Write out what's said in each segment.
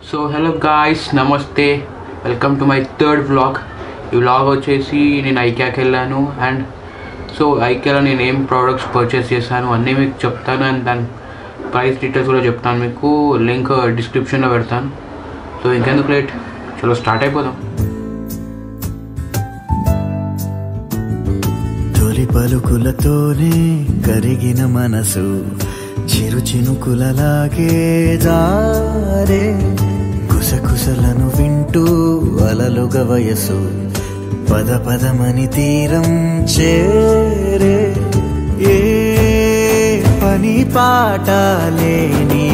So hello guys namaste welcome to my third vlog ఈ vlog వచ్చేసి నేను ఐక్యాకి వెళ్ళాను అండ్ సో ఐక్యాలో నేను ఏం ప్రోడక్ట్స్ పర్చేస్ చేశాను అన్నీ మీకు చెప్తాను అండ్ దాని ప్రైస్ డీటెయిల్స్ కూడా చెప్తాను మీకు లింక్ డిస్క్రిప్షన్లో పెడతాను సో ఇంకెందుకు లేట్ చలో స్టార్ట్ అయిపోదాం తొలి పలుకులతోనే కరిగిన మనసు చిరు చినుకులలాగే జారే కుసకుసలను వింటూ అలలుగ వయసు పద పదమని తీరం చేరే ఏ పని పాట లేని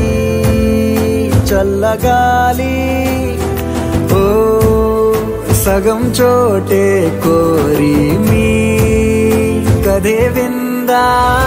చల్లగాలి ఓ సగం చోటే కోరి మీ కదే విందా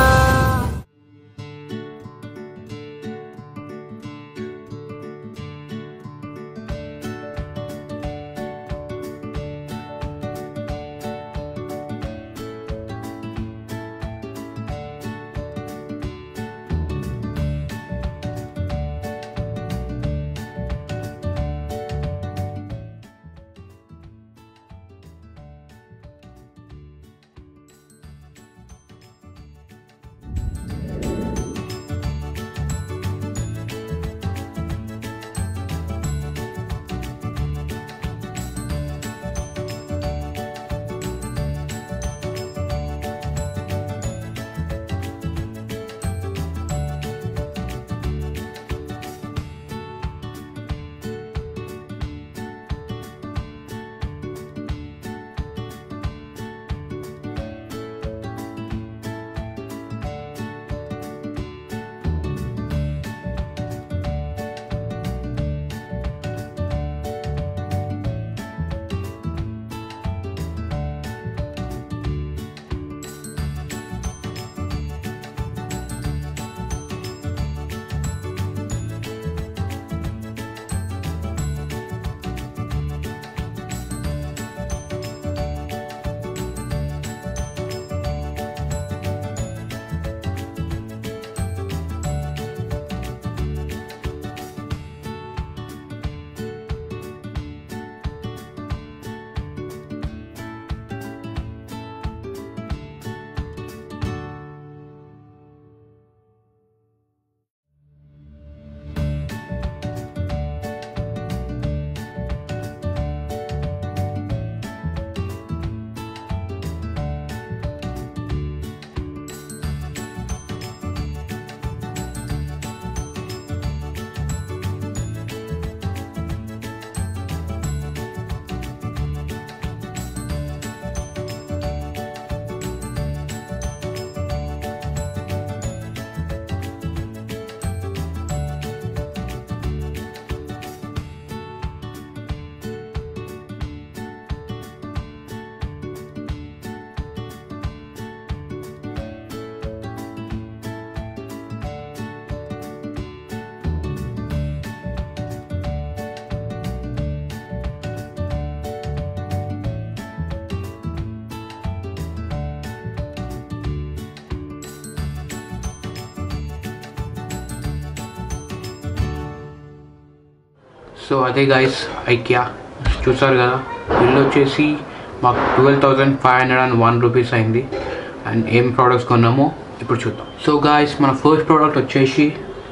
సో అదే గాయస్ ఐక్యా చూసారు కదా బిల్ వచ్చేసి మాకు twelve thousand five hundred and one rupees అయింది అండ్ ఏం ప్రోడక్ట్స్ కొన్నామో ఇప్పుడు చూద్దాం సో గాయస్ మన ఫస్ట్ ప్రోడక్ట్ వచ్చేసి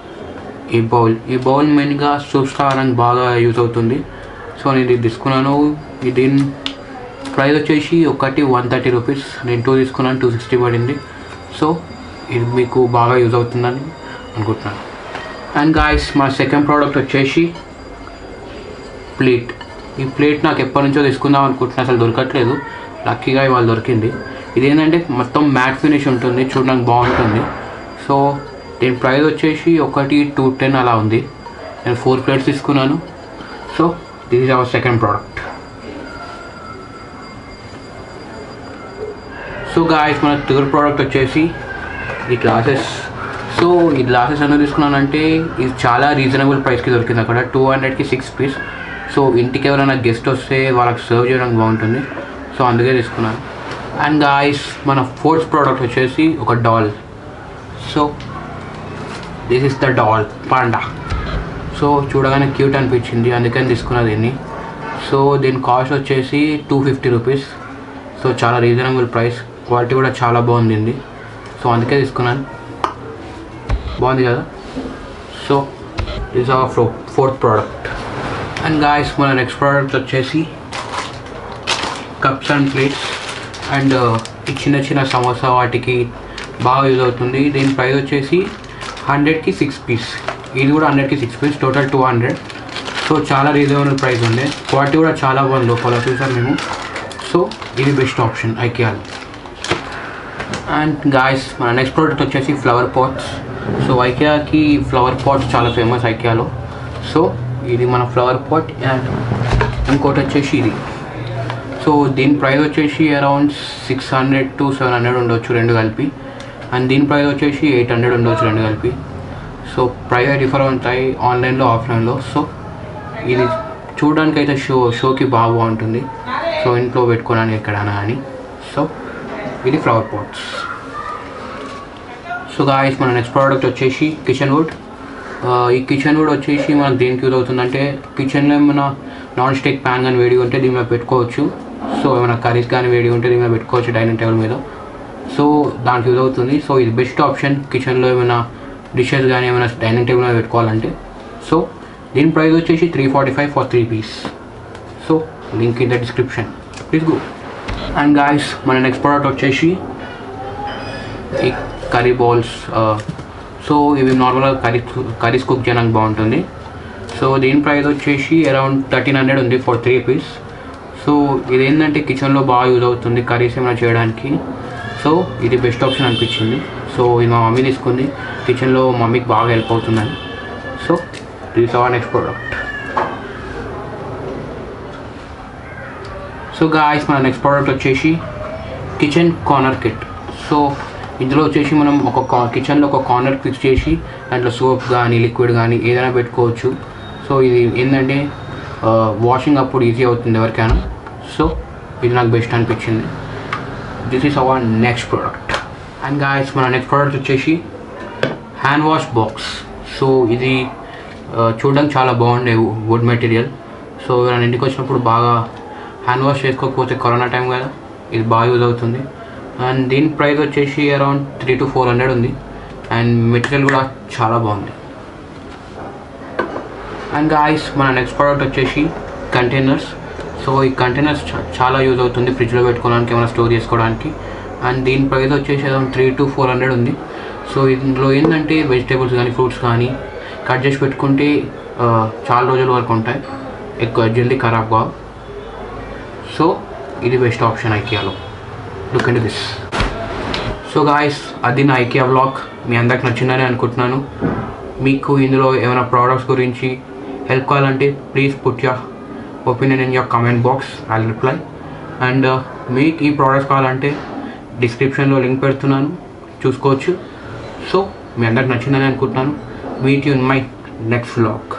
ఈ బౌల్ ఈ బౌల్ మెయిన్గా సూప్ స్థానానికి బాగా యూజ్ అవుతుంది సో నేను ఇది తీసుకున్నాను ఇది ప్రైస్ వచ్చేసి ఒకటి వన్ థర్టీ రూపీస్ నేను టూ తీసుకున్నాను టూ సిక్స్టీ పడింది సో ఇది మీకు బాగా యూజ్ అవుతుందని అనుకుంటున్నాను అండ్ గాయస్ మన సెకండ్ ప్రోడక్ట్ వచ్చేసి ప్లేట్ ఈ ప్లేట్ నాకు ఎప్పటి నుంచో తీసుకుందాం అనుకుంటున్నా అసలు దొరకట్లేదు లక్కీగా ఇవాళ దొరికింది ఇదేంటంటే మొత్తం మ్యాట్ ఫినిష్ ఉంటుంది చూడడానికి బాగుంటుంది సో దీని ప్రైస్ వచ్చేసి ఒకటి టూ టెన్ అలా ఉంది నేను ఫోర్ ప్లేట్స్ తీసుకున్నాను so this is our second product so guys మన థర్డ్ ప్రోడక్ట్ వచ్చేసి ఈ గ్లాసెస్ సో ఈ గ్లాసెస్ ఎందుకు తీసుకున్నానంటే ఇది చాలా రీజనబుల్ ప్రైస్కి దొరికింది అక్కడ టూ హండ్రెడ్కి సిక్స్ పీస్ సో ఇంటికి ఎవరైనా గెస్ట్ వస్తే వాళ్ళకి సర్వ్ చేయడానికి బాగుంటుంది సో అందుకే తీసుకున్నాను అండ్ గాయస్ మన ఫోర్త్ ప్రోడక్ట్ వచ్చేసి ఒక doll so this is the doll panda so చూడగానే క్యూట్ అనిపించింది అందుకని తీసుకున్నా దీన్ని సో దీని కాస్ట్ వచ్చేసి టూ ఫిఫ్టీ రూపీస్ సో చాలా రీజనబుల్ ప్రైస్ క్వాలిటీ కూడా చాలా బాగుంది దీనిది. సో అందుకే తీసుకున్నాను బాగుంది కదా so this our fo fourth product and guys మన నెక్స్ట్ ప్రోడక్ట్ వచ్చేసి కప్స్ అండ్ ప్లేట్స్ అండ్ ఈ చిన్న చిన్న సమోసా వాటికి బాగా యూజ్ అవుతుంది దీని ప్రైస్ వచ్చేసి హండ్రెడ్కి సిక్స్ పీస్ ఇది కూడా హండ్రెడ్కి six piece total two hundred so చాలా రీజనబుల్ ప్రైస్ ఉంది క్వాలిటీ కూడా చాలా బాగుంది లోపల చూసారు మేము సో ఇది బెస్ట్ ఆప్షన్ ఐకియాలో అండ్ గాయస్ మన నెక్స్ట్ ప్రోడక్ట్ వచ్చేసి ఫ్లవర్ పాట్స్ సో ఐకియాకి ఫ్లవర్ పాట్స్ చాలా ఫేమస్ ఐకియాలో సో ఇది మన ఫ్లవర్ పాట్ అండ్ ఇంకోటి వచ్చేసి ఇది సో దీని ప్రైస్ వచ్చేసి around six hundred to seven hundred ఉండొచ్చు రెండు కలిపి అండ్ దీని ప్రైస్ వచ్చేసి ఎయిట్ హండ్రెడ్ ఉండొచ్చు రెండు కలిపి సో ప్రైస్ డిఫర్ ఉంటాయి ఆన్లైన్లో ఆఫ్లైన్లో సో ఇది చూడడానికి అయితే షో షోకి బాగా బాగుంటుంది సో ఇంట్లో పెట్టుకోవడానికి ఎక్కడైనా అని సో ఇది ఫ్లవర్ పాట్స్ సో గాయస్ మన నెక్స్ట్ ప్రోడక్ట్ వచ్చేసి కిచెన్ వుడ్ ఈ కిచెన్ వుడ్ వచ్చేసి మనకు దేనికి యూజ్ అవుతుందంటే కిచెన్లో ఏమైనా నాన్ స్టిక్ ప్యాన్ కానీ వేడి ఉంటే దీని మీద పెట్టుకోవచ్చు సో ఏమైనా కర్రీస్ కానీ వేడి ఉంటే దీని మీద పెట్టుకోవచ్చు డైనింగ్ టేబుల్ మీద సో దానికి యూజ్ అవుతుంది సో ఇది బెస్ట్ ఆప్షన్ కిచెన్లో ఏమైనా డిషెస్ కానీ ఏమైనా డైనింగ్ టేబుల్ మీద పెట్టుకోవాలంటే సో దీని ప్రైస్ వచ్చేసి three forty five for three piece so link in the description please go and guys మన నెక్స్ట్ ప్రోడక్ట్ వచ్చేసి ఈ కర్రీ బౌల్స్ సో ఇవి నార్మల్గా కర్రీ కర్రీస్ కుక్ చేయడానికి బాగుంటుంది సో దీని ప్రైస్ వచ్చేసి అరౌండ్ థర్టీన్ హండ్రెడ్ ఉంది ఫర్ త్రీ పీస్ సో ఇది ఏంటంటే కిచెన్లో బాగా యూజ్ అవుతుంది కర్రీస్ ఏమైనా చేయడానికి సో ఇది బెస్ట్ ఆప్షన్ అనిపించింది సో ఇది మా మమ్మీ తీసుకుంది కిచెన్లో మమ్మీకి బాగా హెల్ప్ అవుతుందని so this our next product so guys మన నెక్స్ట్ ప్రోడక్ట్ వచ్చేసి కిచెన్ కార్నర్ కిట్ సో ఇందులో వచ్చేసి మనం ఒక కా కిచెన్లో ఒక కార్నర్ ఫిక్స్ చేసి దాంట్లో సోప్ కానీ లిక్విడ్ కానీ ఏదైనా పెట్టుకోవచ్చు సో ఇది ఏంటంటే వాషింగ్ అప్పుడు ఈజీ అవుతుంది ఎవరికైనా సో ఇది నాకు బెస్ట్ అనిపించింది this is our next product and guys మన నెక్స్ట్ ప్రోడక్ట్ వచ్చేసి హ్యాండ్ వాష్ బాక్స్ సో ఇది ఆ, చూడడానికి చాలా బాగుండే వుడ్ మెటీరియల్ సో ఎవరైనా ఇంటికి వచ్చినప్పుడు బాగా హ్యాండ్ వాష్ చేసుకోకపోతే కరోనా టైం కదా ఇది బాగా యూజ్ అవుతుంది అండ్ దీని ప్రైస్ వచ్చేసి around three to four hundred ఉంది అండ్ మెటీరియల్ కూడా చాలా బాగుంది అండ్ గాయస్ మన నెక్స్ట్ ప్రోడక్ట్ వచ్చేసి కంటైనర్స్ సో ఈ కంటైనర్స్ చాలా యూజ్ అవుతుంది ఫ్రిడ్జ్లో పెట్టుకోవడానికి ఏమైనా స్టోర్ చేసుకోవడానికి అండ్ దీని ప్రైస్ వచ్చేసి around three to four hundred ఉంది సో ఇందులో ఏంటంటే వెజిటేబుల్స్ కానీ ఫ్రూట్స్ కానీ కట్ చేసి పెట్టుకుంటే ఆ, చాలా రోజుల వరకు ఉంటాయి ఎక్కువ జల్దీ ఖరాబ్ కావు సో ఇది బెస్ట్ ఆప్షన్ ఐకియాలో look and this so guys అది నా ఐకియా బ్లాగ్ మీ అందరికి నచ్చిందని అనుకుంటున్నాను మీకు ఇందులో ఏమైనా ప్రోడక్ట్స్ గురించి హెల్ప్ కావాలంటే please put your opinion in your comment box I reply and మీకు ఈ ప్రోడక్ట్స్ కావాలంటే డిస్క్రిప్షన్లో లింక్ పెడుతున్నాను చూసుకోవచ్చు సో మీ అందరికి నచ్చిందని అనుకుంటున్నాను meet you in my next vlog